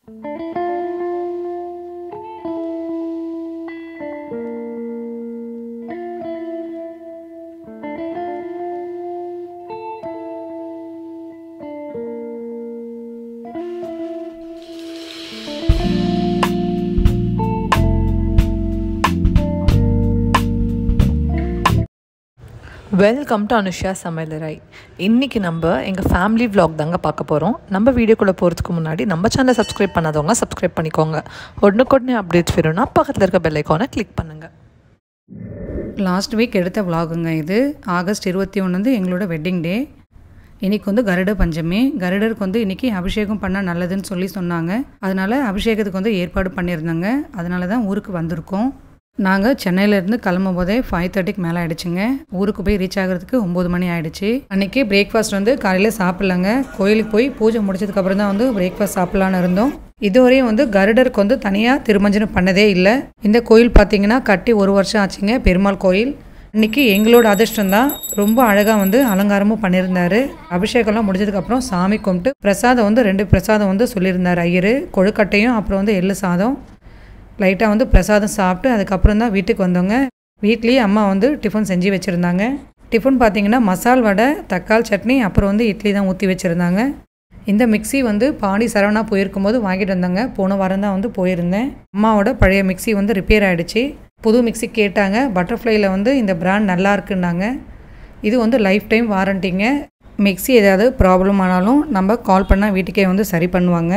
welcome to Anusha சமையலராய் இன்றைக்கி நம்ம எங்கள் ஃபேமிலி vlog தாங்க பார்க்க போகிறோம் நம்ம வீடியோக்குள்ளே போகிறதுக்கு முன்னாடி நம்ம சேனலை சப்ஸ்கிரைப் பண்ணாதவங்க சப்ஸ்கிரைப் பண்ணிக்கோங்க உடனுக்குடனே அப்டேட்ஸ் வேணும்னா பக்கத்தில் இருக்க பெல் ஐக்கானை கிளிக் பண்ணுங்கள் லாஸ்ட் வீக் எடுத்த vlogங்க இது ஆகஸ்ட் இருபத்தி ஒன்று வந்து எங்களோட வெட்டிங் டே இன்றைக்கி வந்து கருட பஞ்சமி கருடருக்கு வந்து இன்றைக்கி அபிஷேகம் பண்ணால் நல்லதுன்னு சொல்லி சொன்னாங்க அதனால் அபிஷேகத்துக்கு வந்து ஏற்பாடு பண்ணியிருந்தாங்க அதனால தான் ஊருக்கு வந்திருக்கோம் நாங்கள் சென்னையிலேருந்து கிளம்பும் போதே ஃபைவ் தேர்ட்டிக்கு மேலே ஆயிடுச்சுங்க ஊருக்கு போய் ரீச் ஆகிறதுக்கு ஒம்பது மணி ஆயிடுச்சு அன்றைக்கி பிரேக்ஃபாஸ்ட் வந்து காலையில் சாப்பிட்லங்க கோயிலுக்கு போய் பூஜை முடிச்சதுக்கப்புறம் தான் வந்து பிரேக்ஃபாஸ்ட் சாப்பிட்லான்னு இருந்தோம் இதுவரையும் வந்து கருடருக்கு வந்து தனியாக திருமஞ்சனம் பண்ணதே இல்லை இந்த கோயில் பார்த்தீங்கன்னா கட்டி ஒரு வருஷம் ஆச்சுங்க பெருமாள் கோயில் இன்னைக்கு எங்களோட அதிர்ஷ்டம் தான் ரொம்ப அழகாக வந்து அலங்காரமும் பண்ணியிருந்தாரு அபிஷேகம்லாம் முடிஞ்சதுக்கப்புறம் சாமி கும்பிட்டு பிரசாதம் வந்து ரெண்டு பிரசாதம் வந்து சொல்லியிருந்தார் ஐயர் கொழுக்கட்டையும் அப்புறம் வந்து எள்ளு சாதம் லைட்டாக வந்து பிரசாதம் சாப்பிட்டு அதுக்கப்புறம் தான் வீட்டுக்கு வந்தோங்க வீட்லேயே அம்மா வந்து டிஃபன் செஞ்சு வச்சுருந்தாங்க டிஃபன் பார்த்தீங்கன்னா மசால் வடை தக்காளி சட்னி அப்புறம் வந்து இட்லி தான் ஊற்றி வச்சுருந்தாங்க இந்த மிக்ஸி வந்து பாண்டி சரவணா போயிருக்கும்போது வாங்கிட்டு வந்தாங்க போன வாரம் தான் வந்து போயிருந்தேன் அம்மாவோட பழைய மிக்ஸி வந்து ரிப்பேர் ஆகிடுச்சு புது மிக்ஸி கேட்டாங்க பட்டர்ஃப்ளைல வந்து இந்த பிராண்ட் நல்லா இருக்குன்னாங்க இது வந்து லைஃப் டைம் வாரண்டிங்க மிக்ஸி ஏதாவது ப்ராப்ளம் ஆனாலும் நம்ம கால் பண்ணால் வீட்டுக்கே வந்து சரி பண்ணுவாங்க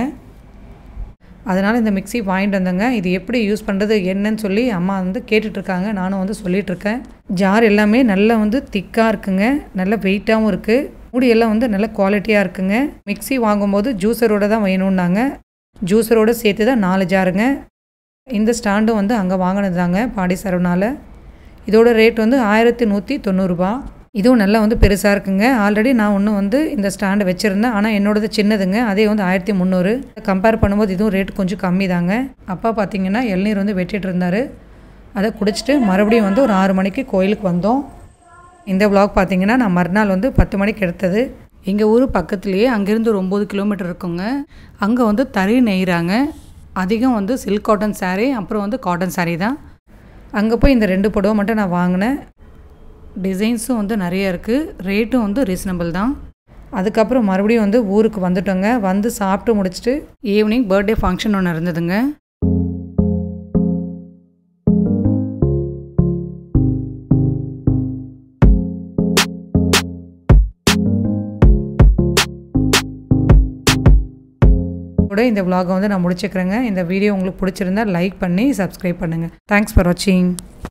அதனால் இந்த மிக்ஸி வாங்கிட்டு வந்தேங்க இது எப்படி யூஸ் பண்ணுறது என்னன்னு சொல்லி அம்மா வந்து கேட்டுட்ருக்காங்க நானும் வந்து சொல்லிகிட்ருக்கேன் ஜார் எல்லாமே நல்லா வந்து திக்காக இருக்குங்க நல்ல வெயிட்டாகவும் இருக்குது மூடி எல்லாம் வந்து நல்ல குவாலிட்டியாக இருக்குங்க மிக்ஸி வாங்கும்போது ஜூஸரோட தான் வேணும்னாங்க ஜூஸரோட சேர்த்து தான் நாலு ஜாருங்க இந்த ஸ்டாண்டும் வந்து அங்கே வாங்கினது தாங்க பாடி சரவணாவில் இதோட ரேட் வந்து ஆயிரத்தி நூற்றி தொண்ணூறுரூபா இதுவும் நல்லா வந்து பெருசாக இருக்குங்க ஆல்ரெடி நான் ஒன்று வந்து இந்த ஸ்டாண்டை வச்சுருந்தேன் ஆனால் என்னோடது சின்னதுங்க அதே வந்து ஆயிரத்தி முந்நூறு கம்பேர் பண்ணும்போது இதுவும் ரேட் கொஞ்சம் கம்மி தாங்க அப்பா பார்த்தீங்கன்னா இளநீர் வந்து வெட்டிட்டு இருந்தார் அதை குடிச்சிட்டு மறுபடியும் வந்து ஒரு ஆறு மணிக்கு கோயிலுக்கு வந்தோம் இந்த vlog பார்த்தீங்கன்னா நான் மறுநாள் வந்து பத்து மணிக்கு எடுத்தது எங்கள் ஊர் பக்கத்துலேயே அங்கேருந்து ஒரு ஒம்பது கிலோமீட்டர் இருக்குங்க அங்கே வந்து தறி நெய்கிறாங்க அதிகம் வந்து சில்க் காட்டன் saree அப்புறம் வந்து காட்டன் saree தான் அங்கே போய் இந்த ரெண்டு புடவை மட்டும் நான் வாங்கினேன் டிசைன்ஸும் வந்து நிறைய இருக்குது ரேட்டும் வந்து ரீசனபிள் தான் அதுக்கப்புறம் மறுபடியும் வந்து ஊருக்கு வந்துட்டோங்க வந்து சாப்பிட்டு முடிச்சுட்டு ஈவினிங் பர்த்டே ஃபங்க்ஷன் ஒன்று இருந்ததுங்க கூட இந்த vlog-அ வந்து நான் முடிச்சுக்கிறேங்க இந்த வீடியோ உங்களுக்கு பிடிச்சிருந்தா லைக் பண்ணி சப்ஸ்கிரைப் பண்ணுங்கள் தேங்க்ஸ் ஃபார் வாட்சிங்